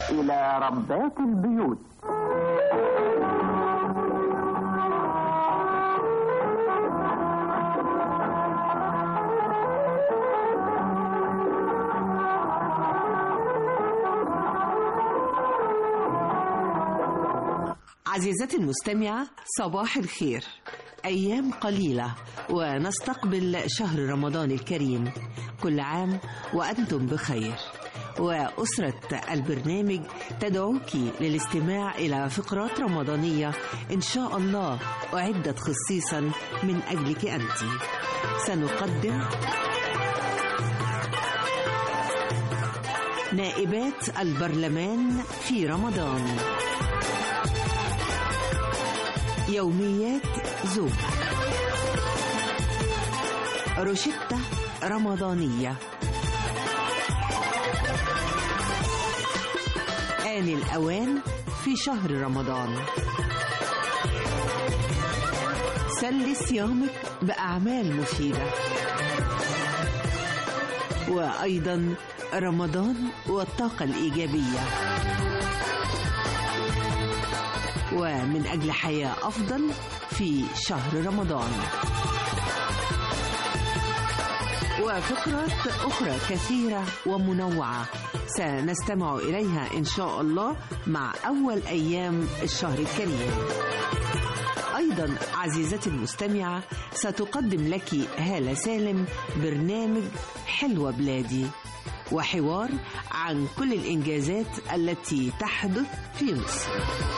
إلى ربات البيوت عزيزتي المستمعة صباح الخير أيام قليلة ونستقبل شهر رمضان الكريم كل عام وأنتم بخير وأسرة البرنامج تدعوك للاستماع إلى فقرات رمضانية إن شاء الله أعدت خصيصا من أجلك أنت سنقدم نائبات البرلمان في رمضان يوميات زوج روشتة رمضانية آن الأوان في شهر رمضان سل صيامك بأعمال مفيدة وأيضا رمضان والطاقة الإيجابية ومن أجل حياة أفضل في شهر رمضان وفقرات أخرى كثيرة ومنوعة سنستمع إليها إن شاء الله مع أول أيام الشهر الكريم أيضا عزيزتي المستمعة ستقدم لك هالة سالم برنامج حلوة بلادي وحوار عن كل الإنجازات التي تحدث في مصر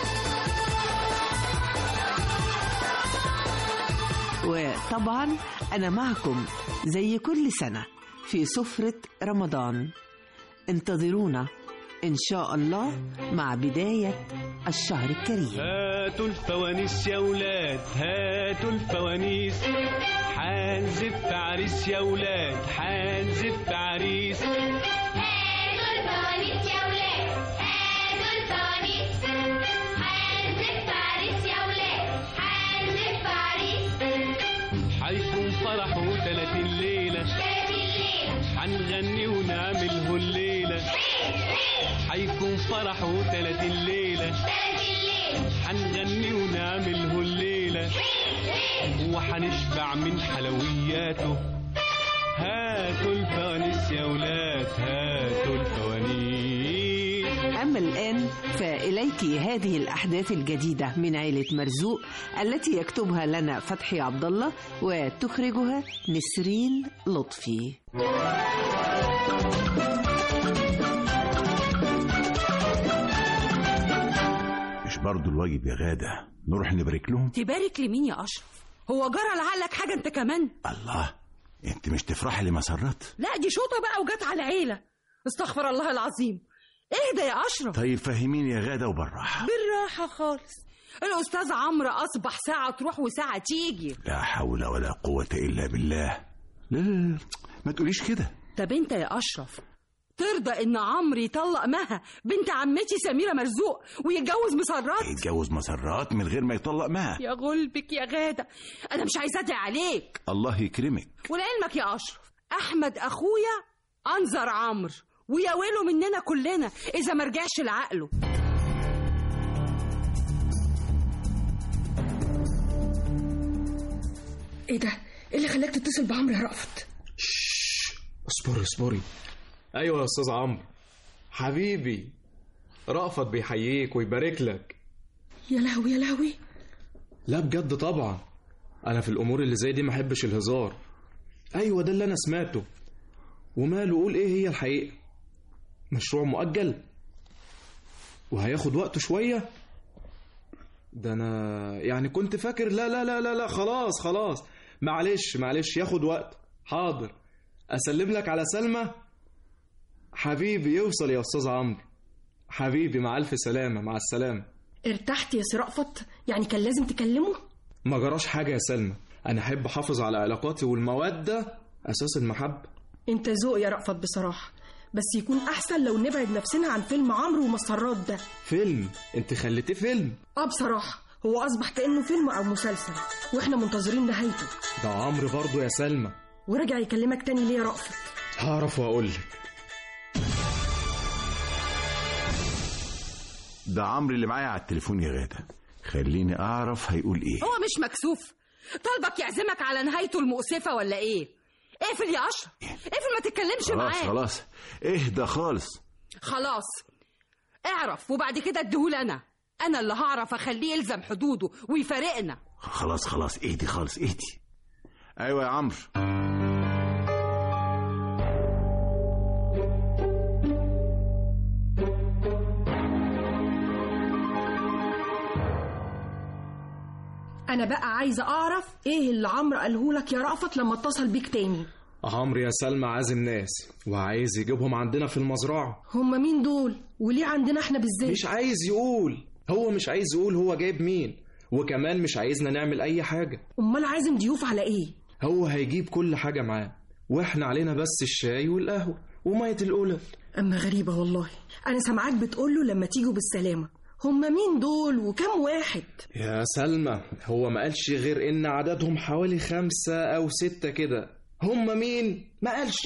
وطبعا أنا معكم زي كل سنة في سفرة رمضان انتظرونا إن شاء الله مع بداية الشهر الكريم هاتوا الفوانيس يا ولاد هاتوا الفوانيس حنزف عريس يا ولاد حنزف عريس هاتوا الفوانيس يا ولاد هاتوا الفوانيس حنزف عريس يا ولاد حنزف عريس حيكون فرحه تلاتين ليلة تلات الليل حنغني ونعمله الليلة حيكون فرحه تلاتين ليلة تلات الليل حنغني ونعمله الليلة وحنشبع من حلوياته هاتوا الفوانيس يا ولاد هاتوا الفوانيس أما الآن فإليك هذه الأحداث الجديدة من عيلة مرزوق التي يكتبها لنا فتحي عبد الله وتخرجها نسرين لطفي مش برضو الواجب يا غادة نروح نبارك لهم تبارك لمين يا اشرف هو جرى لعقلك حاجه انت كمان الله انت مش تفرحي لمسرات لا دي شوطه بقى وجت على عيله استغفر الله العظيم اهدى يا اشرف طيب فهميني يا غادة وبالراحة بالراحه خالص الاستاذ عمرو اصبح ساعه تروح وساعه تيجي لا حول ولا قوة إلا بالله لا لا لا ما تقوليش كده طب انت يا اشرف ترضى ان عمرو يطلق مها بنت عمتي سميره مرزوق ويتجوز مسرات يتجوز مسرات من غير ما يطلق معها يا غلبك يا غاده انا مش عايزه ادعي عليك الله يكرمك ولعلمك يا اشرف احمد اخويا انظر عمرو ويا ويله مننا كلنا اذا ما رجعش لعقله ايه ده؟ ايه اللي خلاك تتصل بعمرو يا رأفت؟ اصبري اصبري ايوه يا استاذ عمرو حبيبي رأفت بيحييك ويبارك لك يا لهوي يا لهوي لا بجد طبعا انا في الامور اللي زي دي ما احبش الهزار ايوه ده اللي انا سمعته وماله قول ايه هي الحقيقه مشروع مؤجل وهياخد وقته شويه ده انا يعني كنت فاكر لا لا لا لا لا خلاص خلاص معلش معلش ياخد وقت حاضر اسلم لك على سلمى حبيبي يوصل يا استاذ عمرو حبيبي مع الف سلامه مع السلامه ارتحت يا سي رأفت؟ يعني كان لازم تكلمه؟ ما جراش حاجه يا سلمى انا احب احافظ على علاقاتي والموده اساس المحبه انت ذوق يا رأفت بصراحة بس يكون أحسن لو نبعد نفسنا عن فيلم عمرو ومسرات ده فيلم انت خليتيه فيلم اه بصراحة هو أصبح كأنه فيلم أو مسلسل وإحنا منتظرين نهايته ده عمرو برضه يا سلمى ورجع يكلمك تاني ليه يا رأفت؟ هعرف واقول لك ده عمرو اللي معايا على التليفون يا غادة خليني أعرف هيقول إيه هو مش مكسوف طالبك يعزمك على نهايته المؤسفة ولا ايه اقفل يا اشرف اقفل ما تتكلمش خلاص معاه خلاص اهدى خالص خلاص اعرف وبعد كده اديهولي انا انا اللي هعرف اخليه يلزم حدوده ويفارقنا خلاص خلاص اهدي خالص اهدي أيوة يا عمرو انا بقى عايزه اعرف ايه اللي عمرو قاله لك يا رأفت لما اتصل بيك تاني عمرو يا سلمى عازم ناس وعايز يجيبهم عندنا في المزرعة هما مين دول وليه عندنا احنا بالذات مش عايز يقول هو مش عايز يقول هو جايب مين وكمان مش عايزنا نعمل أي حاجة امال عازم ضيوف على ايه هو هيجيب كل حاجة معاه واحنا علينا بس الشاي والقهوة ومية القلل اما غريبه والله انا سامعاك بتقول له لما تيجوا بالسلامه هما مين دول وكم واحد يا سلمى هو ما قالش غير ان عددهم حوالي خمسة او ستة كده هم مين ما قالش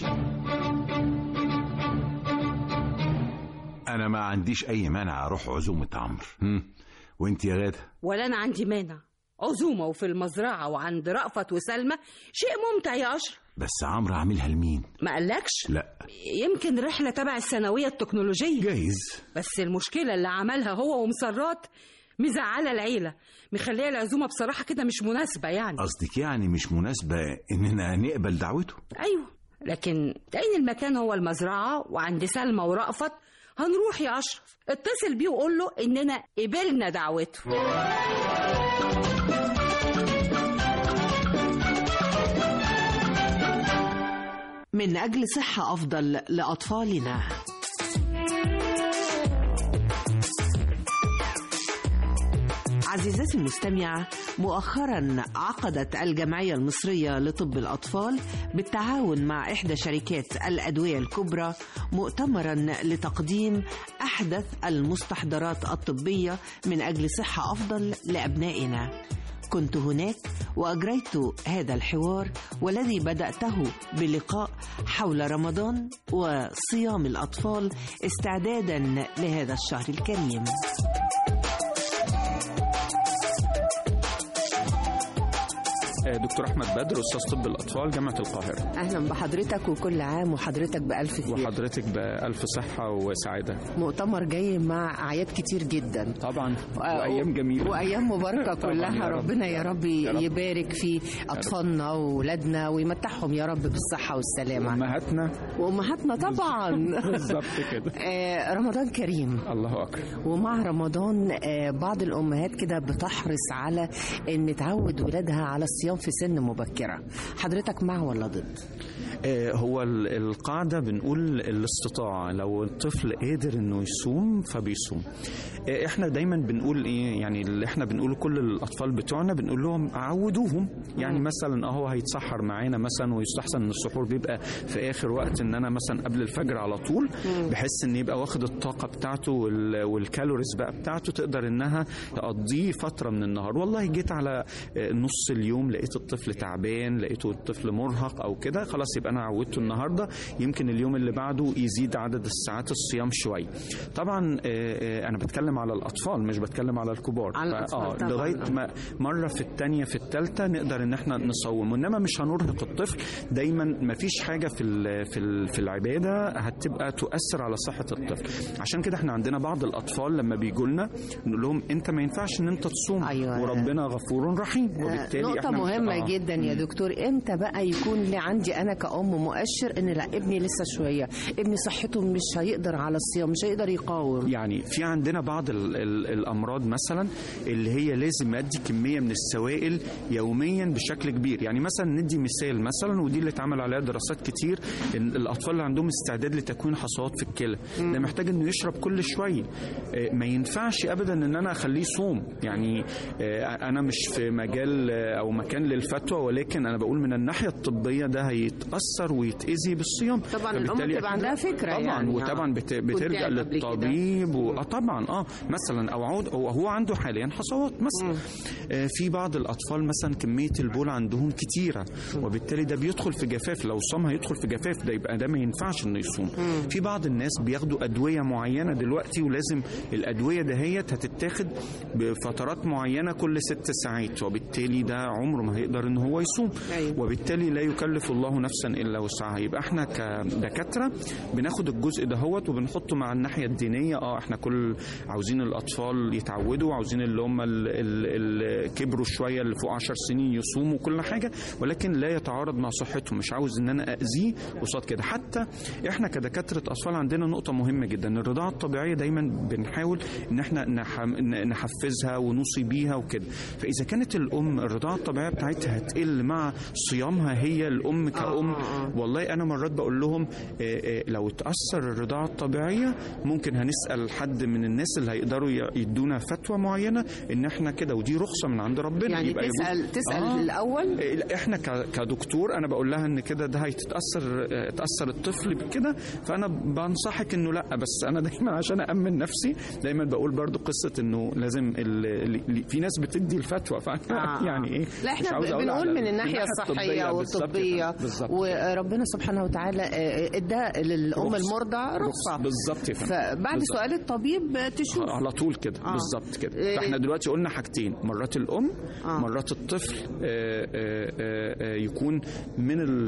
أنا ما عنديش أي مانع أروح عزومة عمرو هم، وأنت يا غادة ولا انا عندي مانع عزومه وفي المزرعه وعند رأفت وسلمى شيء ممتع يا اشرف بس عمرو عاملها لمين ما قالكش لا يمكن رحله تبع الثانويه التكنولوجيه جايز بس المشكله اللي عملها هو ومسرات مزعله العيله مخليه العزومه بصراحه كده مش مناسبه يعني قصدك يعني مش مناسبة إننا نقبل دعوته ايوه لكن تاني المكان هو المزرعه وعند سلمى ورأفت هنروح يا اشرف اتصل بيه وقول له اننا قبلنا دعوته من أجل صحة أفضل لأطفالنا عزيزتي المستمعة مؤخرا عقدت الجمعية المصرية لطب الأطفال بالتعاون مع إحدى شركات الأدوية الكبرى مؤتمرا لتقديم أحدث المستحضرات الطبية من أجل صحة أفضل لأبنائنا كنت هناك وأجريت هذا الحوار والذي بدأته بلقاء حول رمضان وصيام الأطفال استعدادا لهذا الشهر الكريم دكتور احمد بدر استاذ طب الاطفال جامعه القاهره أهلا بحضرتك وكل عام وحضرتك بألف خير وحضرتك بالف صحه وسعاده مؤتمر جاي مع أعياد كتير جدا طبعا وايام جميله وايام مباركه طبعاً كلها يا رب. ربنا يا رب يا رب. يبارك في اطفالنا واولادنا ويمتعهم يا رب بالصحه والسلامه امهاتنا وامهاتنا طبعا بالظبط كده آه، رمضان كريم الله اكبر ومع رمضان آه، بعض الامهات كده بتحرص على ان تعود ولادها على الصيام في سن مبكره حضرتك مع ولا ضد آه، هو ال- القاعدة بنقول الاستطاعة لو الطفل قادر انه يصوم فبيصوم آه، احنا دايما بنقول ايه يعني اللي احنا بنقوله كل الاطفال بتوعنا بنقول لهم عودوهم يعني مثلا اهو هيتسحر معانا مثلا ويستحسن ان السحور بيبقى في اخر وقت ان انا مثلا قبل الفجر على طول بحيث ان يبقى واخد الطاقة بتاعته وال- والكالوريز بقى بتاعته تقدر انها تقضيه فترة من النهار والله جيت على آه، نص اليوم لقيت الطفل تعبان لقيته الطفل مرهق او كده خلاص يبقى انا عودته النهارده يمكن اليوم اللي بعده يزيد عدد الساعات الصيام شويه طبعا آه، آه، انا بتكلم على الاطفال مش بتكلم على الكبار على فا- الأطفال اه طبعاً. لغايه ما مره في الثانيه في الثالثه نقدر ان احنا نصوم انما مش هنرهق الطفل دايما ما فيش حاجه في ال- في ال- في العباده هتبقى تؤثر على صحه الطفل عشان كده احنا عندنا بعض الاطفال لما بيجوا لنا نقول لهم انت ما ينفعش ان انت تصوم أيوة. وربنا غفور رحيم وبالتالي نقطة احنا مش- مهمة آه. جدا يا دكتور امتى بقى يكون لي عندي انا كأم مؤشر ان لا ابني لسه شوية ابني صحته مش هيقدر على الصيام مش هيقدر يقاوم يعني في عندنا بعض ال ال الامراض مثلا اللي هي لازم ادي كميه من السوائل يوميا بشكل كبير يعني مثلا ندي مثال مثلا ودي اللي اتعمل عليها دراسات كتير ان الاطفال اللي عندهم استعداد لتكوين حصوات في الكلى ده محتاج انه يشرب كل شويه آه، ما ينفعش ابدا ان انا اخليه يصوم يعني آه، انا مش في مجال آه، او مكان للفتوى ولكن انا بقول من الناحيه الطبيه ده هيتاثر ويتاذي بالصيام طبعا الام فبالتالي بتبقى عندها فكره طبعا يعني وطبعا بت... بترجع تعب قبل كده. للطبيب و... آه طبعا اه مثلا او عود هو هو عنده حاليا حصوات مثلا آه في بعض الاطفال مثلا كميه البول عندهم كتيره وبالتالي ده بيدخل في جفاف لو صام هيدخل في جفاف ده يبقى ده ما ينفعش انه يصوم في بعض الناس بياخدوا ادويه معينه دلوقتي ولازم الادويه دهيت هتتاخد بفترات معينه كل ست ساعات وبالتالي ده عمره ما هيقدر ان هو يصوم أيوة. وبالتالي لا يكلف الله نفسا الا وسعها يبقى احنا كدكاتره بناخد الجزء دهوت وبنحطه مع الناحيه الدينيه اه احنا كل عاوزين الاطفال يتعودوا عاوزين اللي هم اللي كبروا شويه اللي فوق 10 سنين يصوموا كل حاجه ولكن لا يتعارض مع صحتهم مش عاوز ان انا اذيه قصاد كده حتى احنا كدكاتره اطفال عندنا نقطه مهمه جدا الرضاعه الطبيعيه دايما بنحاول ان احنا نح- نحفزها ونوصي بيها وكده فاذا كانت الام الرضاعه الطبيعيه بتاعتها هتقل مع صيامها هي الام كأم والله انا مرات بقول لهم آه، آه، لو تاثر الرضاعه الطبيعيه ممكن هنسال حد من الناس اللي هيقدروا ي- يدونا فتوى معينه ان احنا كده ودي رخصه من عند ربنا يعني يبقى يجوز- تسال تسال آه. الاول إيه، لا، احنا ك- كدكتور انا بقول لها ان كده ده هيتاثر آه، تاثر الطفل بكده فانا بنصحك انه لا بس انا دايما عشان امن نفسي دايما بقول برضو قصه انه لازم ال- ال- في ناس بتدي الفتوى فانا آه. يعني ايه لا مش احنا عاوز أقول بنقول على من ال- الناحيه الصحيه بالظبط كده. والطبيه بالظبط وربنا سبحانه وتعالى آه، ادى للام رخصة. المرضع رخصه بالظبط يا فندم. فبعد بالظبط. سؤال الطبيب تشوف على طول كده آه. بالظبط كده إيه. فاحنا دلوقتي قلنا حاجتين مرات الام آه. مرات الطفل آه، آه، آه، آه، يكون من ال-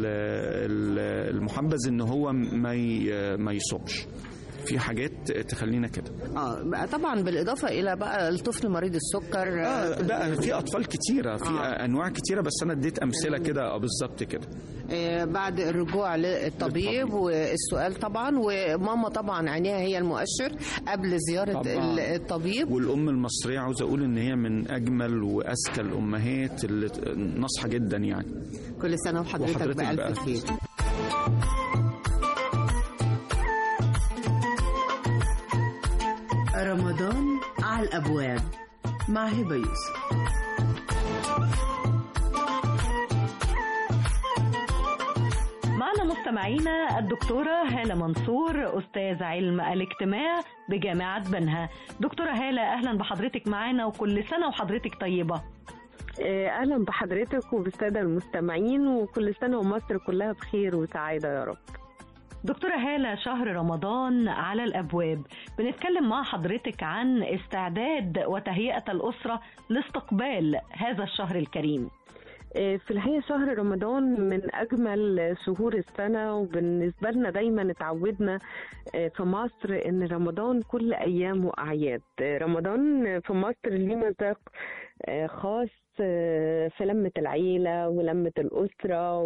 ال- المحبذ ان هو ما ي- ما يصومش في حاجات تخلينا كده اه بقى طبعا بالاضافه الى بقى الطفل مريض السكر اه بقى في اطفال كتيره في آه. انواع كتيره بس انا اديت امثله كده اه بالظبط كده آه، بعد الرجوع للطبيب للطبيب. والسؤال طبعا وماما طبعا عينيها هي المؤشر قبل زياره طبعاً. ال- الطبيب والام المصريه عاوز اقول ان هي من اجمل واذكى الامهات اللي ناصحه جدا يعني كل سنه وحضرتك وحضرتك بألف بألف خير رمضان على الأبواب مع هبة يوسف معنا مستمعينا الدكتورة هالة منصور أستاذ علم الاجتماع بجامعة بنها دكتورة هالة أهلا بحضرتك معانا وكل سنة وحضرتك طيبة آه، اهلا بحضرتك وبالساده المستمعين وكل سنه ومصر كلها بخير وسعاده يا رب دكتورة هالة شهر رمضان على الأبواب بنتكلم مع حضرتك عن استعداد وتهيئة الأسرة لاستقبال هذا الشهر الكريم آه، في الحقيقه شهر رمضان من اجمل شهور السنه وبالنسبه لنا دايما اتعودنا آه، في مصر ان رمضان كل ايامه اعياد آه، رمضان في مصر ليه مذاق آه، خاص آه، في لمة العيلة ولمة الأسرة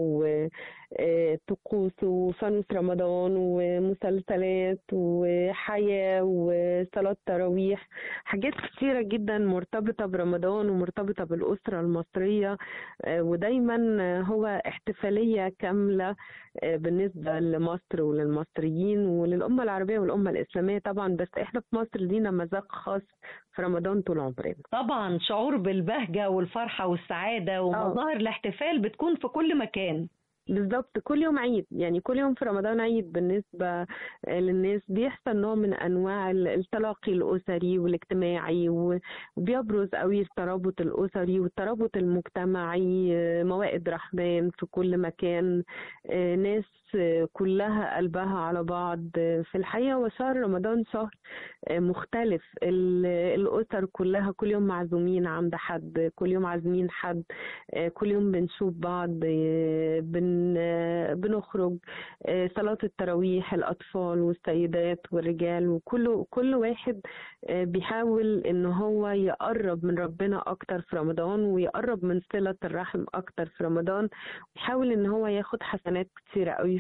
وطقوس وفانوس رمضان ومسلسلات وحياة وصلاة تراويح حاجات كتيرة جدا مرتبطة برمضان ومرتبطة بالأسرة المصرية آه، ودايما آه، هو احتفالية كاملة آه، بالنسبة لمصر وللمصريين وللأمة العربية والأمة الإسلامية طبعا بس احنا في مصر لينا مذاق خاص في رمضان طول عمرنا طبعا شعور بالبهجة والفرحة والسعادة ومظاهر الاحتفال بتكون في كل مكان بالظبط كل يوم عيد يعني كل يوم في رمضان عيد بالنسبة للناس بيحصل نوع من أنواع التلاقي الأسري والاجتماعي و- وبيبرز قوي الترابط الأسري والترابط المجتمعي آه، موائد رحمن في كل مكان آه، ناس آه، كلها قلبها على بعض آه، في الحقيقة وشهر رمضان شهر آه، مختلف ال- الأسر كلها كل يوم معزومين عند حد كل يوم عازمين حد آه، كل يوم بنشوف بعض آه، بن آه، بنخرج آه، صلاة التراويح الأطفال والسيدات والرجال وكل كل واحد آه، بيحاول إن هو يقرب من ربنا أكتر في رمضان ويقرب من صلة الرحم أكتر في رمضان ويحاول إن هو ياخد حسنات كتيرة قوي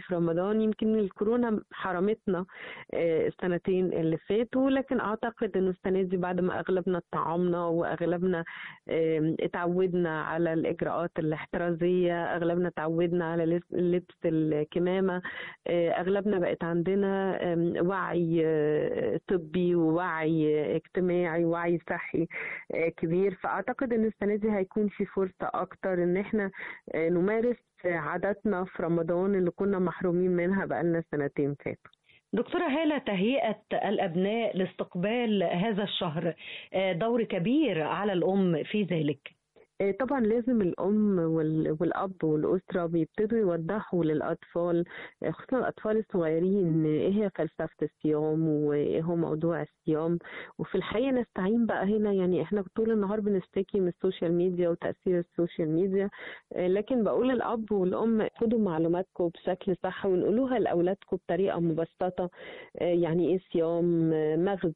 في رمضان يمكن الكورونا حرمتنا آه، السنتين اللي فاتوا لكن اعتقد انه السنه دي بعد ما اغلبنا اتطعمنا واغلبنا آم، اتعودنا على الاجراءات الاحترازيه اغلبنا اتعودنا على لبس- لبس الكمامه آه، اغلبنا بقت عندنا آم، وعي آه، طبي ووعي اجتماعي ووعي صحي آه، كبير فاعتقد ان السنه دي هيكون في فرصه اكتر ان احنا آه، نمارس عاداتنا في رمضان اللي كنا محرومين منها بقالنا سنتين فاتوا دكتورة هالة تهيئة الأبناء لاستقبال هذا الشهر آه، دور كبير على الأم في ذلك آه، طبعا لازم الأم وال- والأب والأسرة بيبتدوا يوضحوا للأطفال آه، خصوصا الأطفال الصغيرين إيه هي فلسفة الصيام وإيه هو موضوع الصيام وفي الحقيقة نستعين بقى هنا يعني إحنا طول النهار بنشتكي من السوشيال ميديا وتأثير السوشيال ميديا آه، لكن بقول الأب والأم خدوا معلوماتكم بشكل صح ونقولوها لأولادكم بطريقة مبسطة آه، يعني إيه صيام آه، مغزى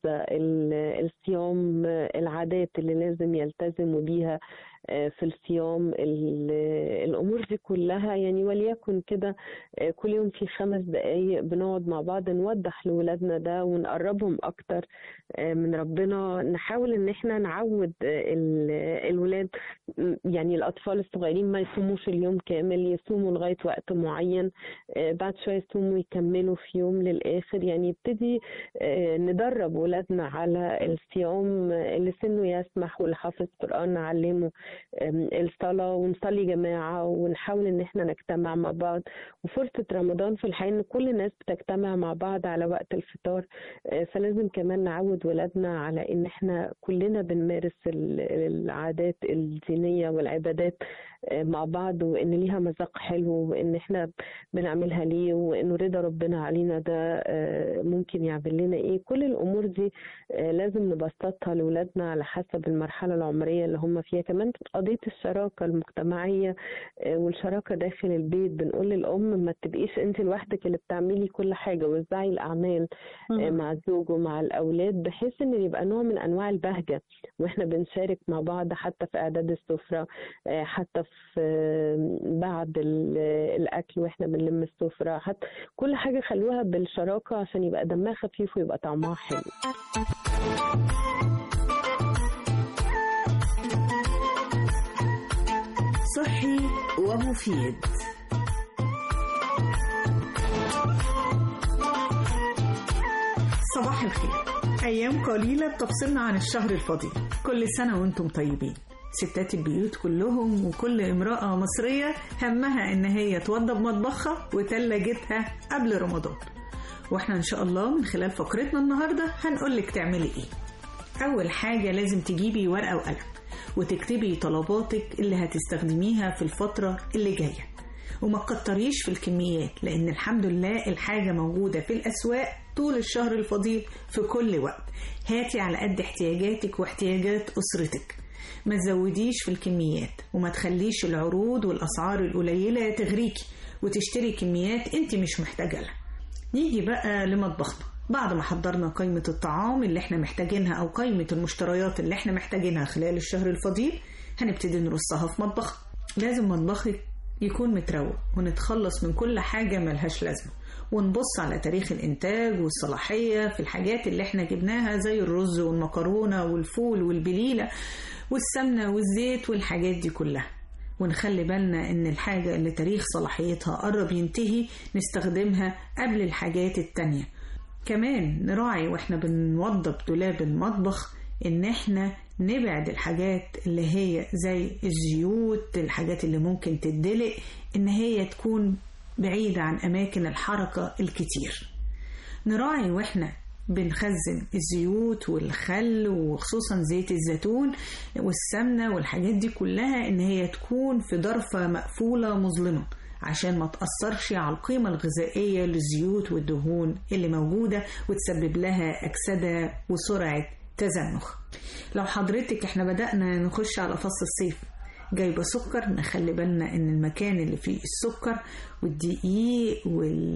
ال- الصيام آه، العادات اللي لازم يلتزموا بيها آه، في الصيام ال- الأمور دي كلها يعني وليكن كده آه، كل يوم في خمس دقايق بنقعد مع بعض نوضح لولادنا ده ونقربهم أكتر آه، من ربنا نحاول إن احنا نعود آه، ال- الولاد م- يعني الأطفال الصغيرين ما يصوموش اليوم كامل يصوموا لغاية وقت معين آه، بعد شوية يصوموا يكملوا في يوم للآخر يعني يبتدي آه، ندرب ولادنا على الصيام آه، اللي سنه يسمح واللي حافظ قرآن نعلمه آم، الصلاة ونصلي جماعة ونحاول إن احنا نجتمع مع بعض وفرصة رمضان في الحقيقة إن كل الناس بتجتمع مع بعض على وقت الفطار آه، فلازم كمان نعود ولادنا على إن احنا كلنا بنمارس ال- العادات الدينية والعبادات آه، مع بعض وإن ليها مذاق حلو وإن احنا بنعملها ليه وإنه رضا ربنا علينا ده آه، ممكن يعمل لنا إيه كل الأمور دي آه، لازم نبسطها لولادنا على حسب المرحلة العمرية اللي هم فيها كمان قضية الشراكة المجتمعية آه، والشراكة داخل البيت بنقول للأم ما تبقيش أنت لوحدك اللي بتعملي كل حاجة وزعي الأعمال آه، مم. مع الزوج ومع الأولاد بحيث إن يبقى نوع من أنواع البهجة وإحنا بنشارك مع بعض حتى في إعداد السفرة آه، حتى في آه، بعد ال- الأكل وإحنا بنلم السفرة حتى كل حاجة خلوها بالشراكة عشان يبقى دمها خفيف ويبقى طعمها حلو صحي ومفيد صباح الخير أيام قليلة بتفصلنا عن الشهر الفضيل كل سنة وانتم طيبين ستات البيوت كلهم وكل امرأة مصرية همها إن هي توضب مطبخها وتلاجتها قبل رمضان واحنا إن شاء الله من خلال فقرتنا النهاردة هنقولك تعملي إيه أول حاجة لازم تجيبي ورقة وقلم وتكتبي طلباتك اللي هتستخدميها في الفترة اللي جاية وما تكتريش في الكميات لأن الحمد لله الحاجة موجودة في الأسواق طول الشهر الفضيل في كل وقت هاتي على قد احتياجاتك واحتياجات أسرتك ما تزوديش في الكميات وما تخليش العروض والأسعار القليلة تغريكي وتشتري كميات انت مش محتاجة لها نيجي بقى لمطبخنا بعد ما حضرنا قائمة الطعام اللي احنا محتاجينها أو قائمة المشتريات اللي احنا محتاجينها خلال الشهر الفضيل هنبتدي نرصها في مطبخ لازم مطبخك يكون متروق ونتخلص من كل حاجة ملهاش لازمة ونبص على تاريخ الإنتاج والصلاحية في الحاجات اللي احنا جبناها زي الرز والمكرونة والفول والبليلة والسمنة والزيت والحاجات دي كلها ونخلي بالنا ان الحاجة اللي تاريخ صلاحيتها قرب ينتهي نستخدمها قبل الحاجات التانية كمان نراعي واحنا بنوضب دولاب المطبخ ان احنا نبعد الحاجات اللي هي زي الزيوت الحاجات اللي ممكن تدلق ان هي تكون بعيدة عن اماكن الحركة الكتير نراعي واحنا بنخزن الزيوت والخل وخصوصا زيت الزيتون والسمنة والحاجات دي كلها ان هي تكون في ضرفة مقفولة مظلمة عشان ما تأثرش على القيمة الغذائية للزيوت والدهون اللي موجودة وتسبب لها أكسدة وسرعة تزنخ لو حضرتك احنا بدأنا نخش على فصل الصيف جايبة سكر نخلي بالنا ان المكان اللي فيه السكر والدقيق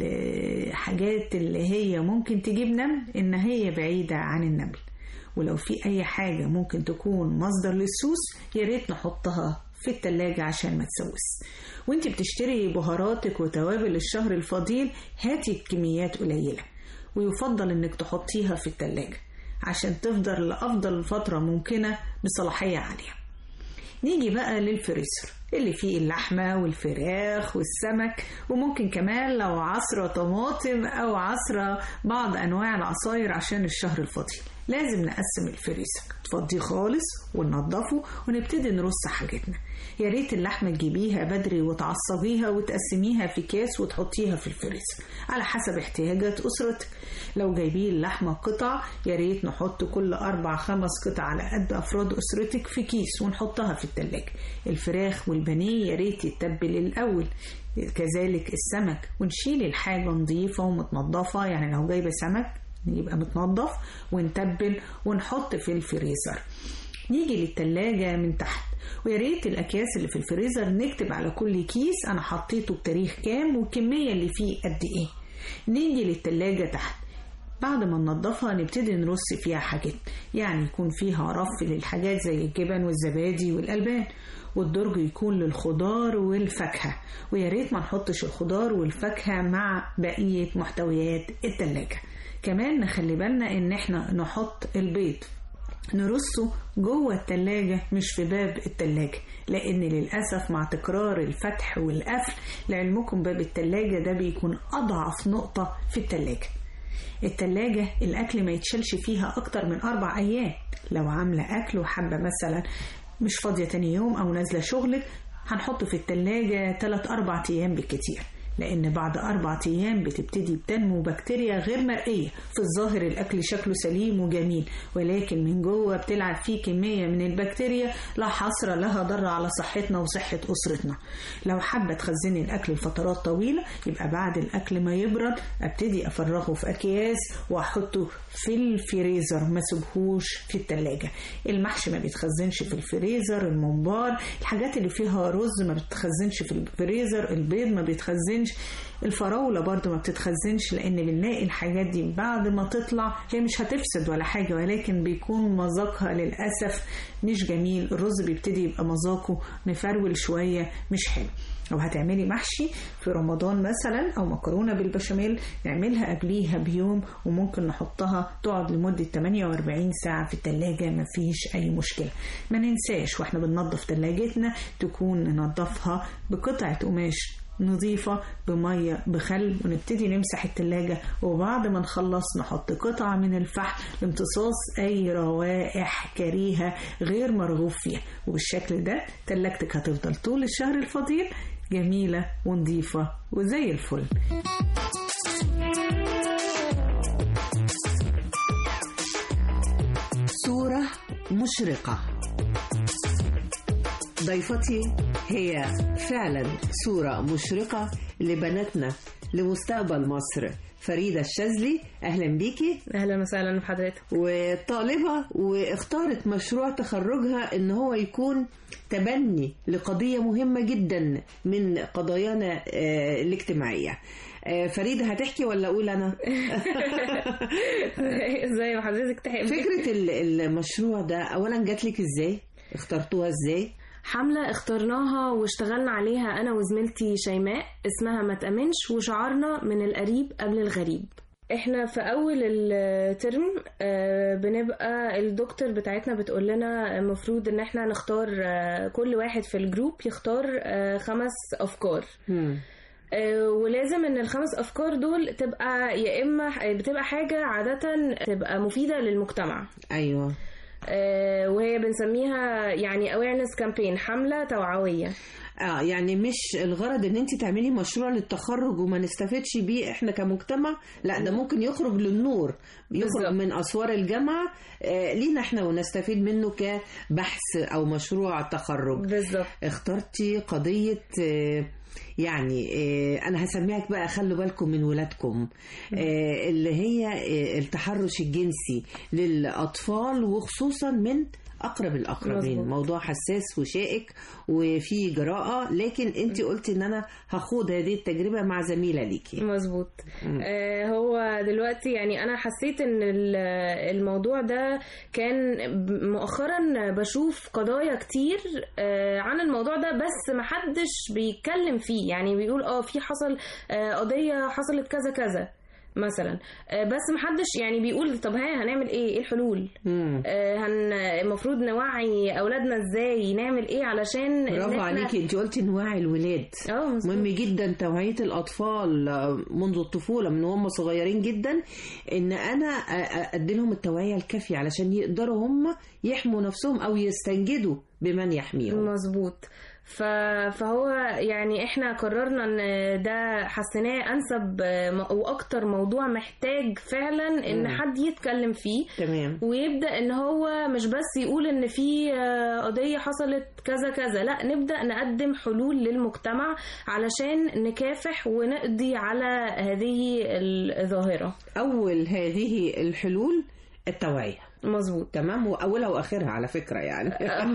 والحاجات اللي هي ممكن تجيب نمل ان هي بعيدة عن النمل ولو في اي حاجة ممكن تكون مصدر للسوس يا ريت نحطها في التلاجة عشان ما تسوس وانت بتشتري بهاراتك وتوابل الشهر الفضيل هاتي بكميات قليلة ويفضل انك تحطيها في التلاجة عشان تفضل لأفضل فترة ممكنة بصلاحية عالية نيجي بقى للفريزر اللي فيه اللحمة والفراخ والسمك وممكن كمان لو عصرة طماطم أو عصرة بعض أنواع العصاير عشان الشهر الفضيل لازم نقسم الفريزر تفضيه خالص وننضفه ونبتدي نرص حاجتنا يا ريت اللحمة تجيبيها بدري وتعصبيها وتقسميها في كاس وتحطيها في الفريزر على حسب احتياجات أسرتك لو جايبين اللحمة قطع يا ريت نحط كل أربع خمس قطع على قد أفراد أسرتك في كيس ونحطها في التلاجة الفراخ والبانيه يا ريت يتبل الأول كذلك السمك ونشيل الحاجة نظيفة ومتنضفة يعني لو جايبة سمك يبقى متنضف ونتبل ونحط في الفريزر نيجي للتلاجة من تحت ويا ريت الأكياس اللي في الفريزر نكتب على كل كيس أنا حطيته بتاريخ كام والكمية اللي فيه قد إيه نيجي للتلاجة تحت بعد ما ننضفها نبتدي نرص فيها حاجات يعني يكون فيها رف للحاجات زي الجبن والزبادي والألبان والدرج يكون للخضار والفاكهة ويا ريت ما نحطش الخضار والفاكهة مع بقية محتويات التلاجة كمان نخلي بالنا ان احنا نحط البيض نرصه جوه التلاجة مش في باب التلاجة لأن للأسف مع تكرار الفتح والقفل لعلمكم باب التلاجة ده بيكون أضعف نقطة في التلاجة التلاجة الأكل ما يتشالش فيها أكتر من أربع أيام لو عاملة أكل وحابة مثلا مش فاضية تاني يوم أو نازلة شغلك هنحطه في التلاجة تلات أربع أيام بالكتير لأن بعد أربع أيام بتبتدي بتنمو بكتيريا غير مرئية في الظاهر الأكل شكله سليم وجميل ولكن من جوه بتلعب فيه كمية من البكتيريا لا حصر لها ضر على صحتنا وصحة أسرتنا لو حابة تخزني الأكل لفترات طويلة يبقى بعد الأكل ما يبرد أبتدي أفرغه في أكياس وأحطه في الفريزر ما سيبهوش في التلاجة المحشي ما بيتخزنش في الفريزر الممبار الحاجات اللي فيها رز ما بتخزنش في الفريزر البيض ما بيتخزنش الفراولة برضو ما بتتخزنش لأن بنلاقي الحاجات دي بعد ما تطلع هي مش هتفسد ولا حاجة ولكن بيكون مذاقها للأسف مش جميل الرز بيبتدي يبقى مذاقه مفرول شوية مش حلو لو هتعملي محشي في رمضان مثلا او مكرونه بالبشاميل نعملها قبليها بيوم وممكن نحطها تقعد لمده 48 ساعه في التلاجة مفيش اي مشكله ما ننساش واحنا بننظف تلاجتنا تكون ننظفها بقطعه قماش نظيفة بمية بخل ونبتدي نمسح التلاجة وبعد ما نخلص نحط قطعة من الفحم لامتصاص أي روائح كريهة غير مرغوب فيها وبالشكل ده تلاجتك هتفضل طول الشهر الفضيل جميلة ونظيفة وزي الفل صورة مشرقة ضيفتي هي فعلا صورة مشرقة لبناتنا لمستقبل مصر فريدة الشاذلي أهلا بيكي أهلا وسهلا بحضرتك وطالبة واختارت مشروع تخرجها إن هو يكون تبني لقضية مهمة جدا من قضايانا آه، الاجتماعية آه، فريدة هتحكي ولا أقول أنا؟ زي ما حضرتك تحبي فكرة ال- المشروع ده أولا جات لك إزاي؟ اخترتوها إزاي؟ حملة اخترناها واشتغلنا عليها أنا وزميلتي شيماء اسمها ما تأمنش وشعارنا من القريب قبل الغريب احنا في اول الترم آه، بنبقى الدكتور بتاعتنا بتقول لنا المفروض ان احنا نختار آه، كل واحد في الجروب يختار آه، خمس افكار آه، ولازم ان الخمس افكار دول تبقى يا اما بتبقى حاجه عاده تبقى مفيده للمجتمع أيوه آه، وهي بنسميها يعني awareness campaign حملة توعوية اه يعني مش الغرض ان انت تعملي مشروع للتخرج وما نستفدش بيه احنا كمجتمع لا ده ممكن يخرج للنور يخرج بالظبط. من اسوار الجامعه آه لينا احنا ونستفيد منه كبحث او مشروع تخرج بالظبط اخترتي قضيه آه يعني آه انا هسميك بقى خلوا بالكم من ولادكم آه اللي هي آه التحرش الجنسي للاطفال وخصوصا من اقرب الاقربين مظبوط. موضوع حساس وشائك وفي جراءه لكن انت قلتي ان انا هخوض هذه التجربه مع زميله ليكي مظبوط مم. آه هو دلوقتي يعني انا حسيت ان ال- الموضوع ده كان ب- مؤخرا بشوف قضايا كتير آه عن الموضوع ده بس محدش بيتكلم فيه يعني بيقول اه في حصل آه قضية حصلت كذا كذا مثلا آه بس محدش يعني بيقول طب ها هنعمل ايه ايه الحلول آه هن المفروض نوعي اولادنا ازاي نعمل ايه علشان إن برافو إحنا- عليكي انت قلتي نوعي الولاد مهم جدا توعيه الاطفال منذ الطفوله من هم صغيرين جدا ان انا أ- ادي لهم التوعيه الكافيه علشان يقدروا هم يحموا نفسهم او يستنجدوا بمن يحميهم مظبوط ف... فهو يعني احنا قررنا ان ده حسيناه انسب آه، م- واكتر موضوع محتاج فعلا ان مم. حد يتكلم فيه تمام ويبدا ان هو مش بس يقول ان في آه، قضيه حصلت كذا كذا لا نبدا نقدم حلول للمجتمع علشان نكافح ونقضي على هذه الظاهره اول هذه الحلول التوعيه مظبوط تمام واولها واخرها على فكره يعني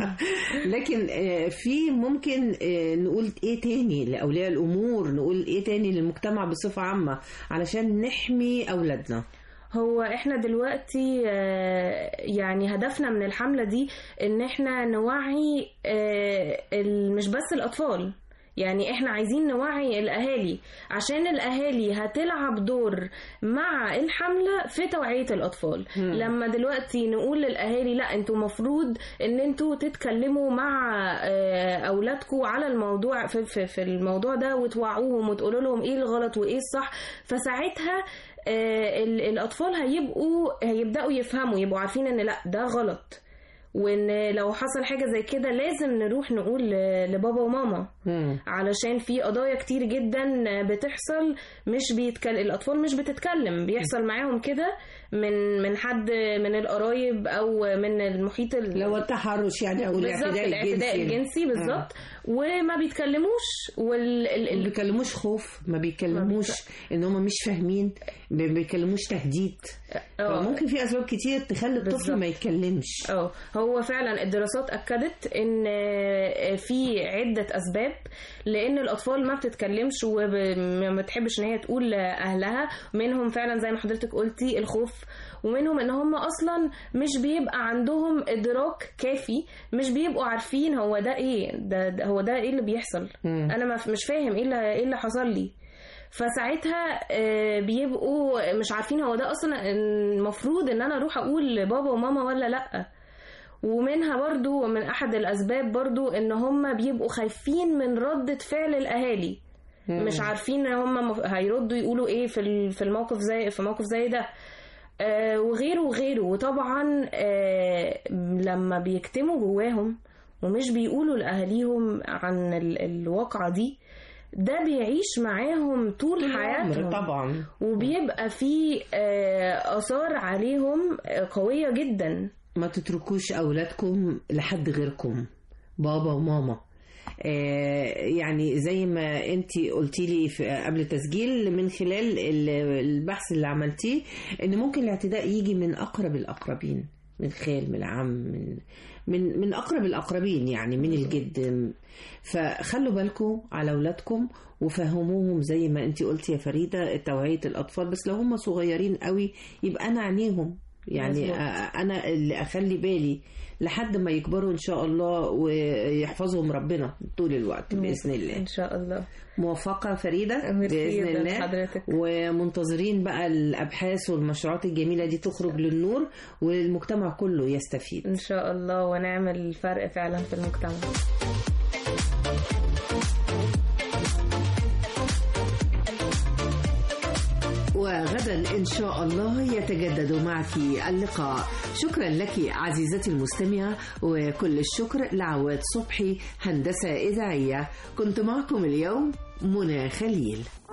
لكن آه، في ممكن آه، نقول ايه تاني لاولياء الامور نقول ايه تاني للمجتمع بصفه عامه علشان نحمي اولادنا هو احنا دلوقتي آه، يعني هدفنا من الحملة دي ان احنا نوعي آه، ال- مش بس الاطفال يعني احنا عايزين نوعي الاهالي عشان الاهالي هتلعب دور مع الحملة في توعية الاطفال مم. لما دلوقتي نقول للاهالي لا انتوا مفروض ان انتوا تتكلموا مع آه، اولادكم على الموضوع في, في, في الموضوع ده وتوعوهم وتقولوا لهم ايه الغلط وايه الصح فساعتها آه، ال- الاطفال هيبقوا هيبداوا يفهموا يبقوا عارفين ان لا ده غلط وان لو حصل حاجه زي كده لازم نروح نقول ل- لبابا وماما علشان في قضايا كتير جدا بتحصل مش بيتكلم الاطفال مش بتتكلم بيحصل معاهم كده من من حد من القرايب او من المحيط ال... لو التحرش يعني او بالظبط الاعتداء الاعتداء الجنسي الجنسي بالظبط وما بيتكلموش وال ال... ما بيكلموش خوف ما بيكلموش ان هم مش فاهمين ما بيكلموش تهديد اه. ممكن في اسباب كتير تخلي الطفل بالظبط. ما يتكلمش اه هو فعلا الدراسات اكدت ان في عده اسباب لان الاطفال ما بتتكلمش وما بتحبش ان هي تقول لاهلها منهم فعلا زي ما حضرتك قلتي الخوف ومنهم ان هم اصلا مش بيبقى عندهم ادراك كافي مش بيبقوا عارفين هو ده ايه ده, ده هو ده ايه اللي بيحصل مم. انا ما- مش فاهم ايه اللي ايه اللي حصل لي فساعتها آه، بيبقوا مش عارفين هو ده اصلا المفروض ان انا اروح اقول لبابا وماما ولا لا ومنها برضو من احد الاسباب برضو ان هم بيبقوا خايفين من ردة فعل الاهالي مم. مش عارفين ان هم مف- هيردوا يقولوا ايه في ال- في الموقف زي في موقف زي ده آه وغيره وغيره وطبعا آه لما بيكتموا جواهم ومش بيقولوا لاهاليهم عن ال- الواقعة دي ده بيعيش معاهم طول, طول العمر حياتهم طبعا وبيبقى في آه اثار عليهم آه، قوية جدا ما تتركوش اولادكم لحد غيركم بابا وماما آه، يعني زي ما انت قلتي لي في- قبل تسجيل من خلال ال- البحث اللي عملتيه ان ممكن الاعتداء يجي من اقرب الاقربين من خال من عم من من من اقرب الاقربين يعني من الجد فخلوا بالكم على اولادكم وفهموهم زي ما انت قلتي يا فريده توعيه الاطفال بس لو هم صغيرين قوي يبقى انا عينيهم يعني مظبوط. آه، انا اللي اخلي بالي لحد ما يكبروا ان شاء الله ويحفظهم ربنا طول الوقت باذن الله ان شاء الله موفقه فريده ميرسي باذن جداً الله لحضرتك. ومنتظرين بقى الابحاث والمشروعات الجميله دي تخرج للنور والمجتمع كله يستفيد ان شاء الله ونعمل فرق فعلا في المجتمع وغدا إن شاء الله يتجدد معك اللقاء شكرا لك عزيزتي المستمعة وكل الشكر لعواد صبحي هندسة إذاعية كنت معكم اليوم منى خليل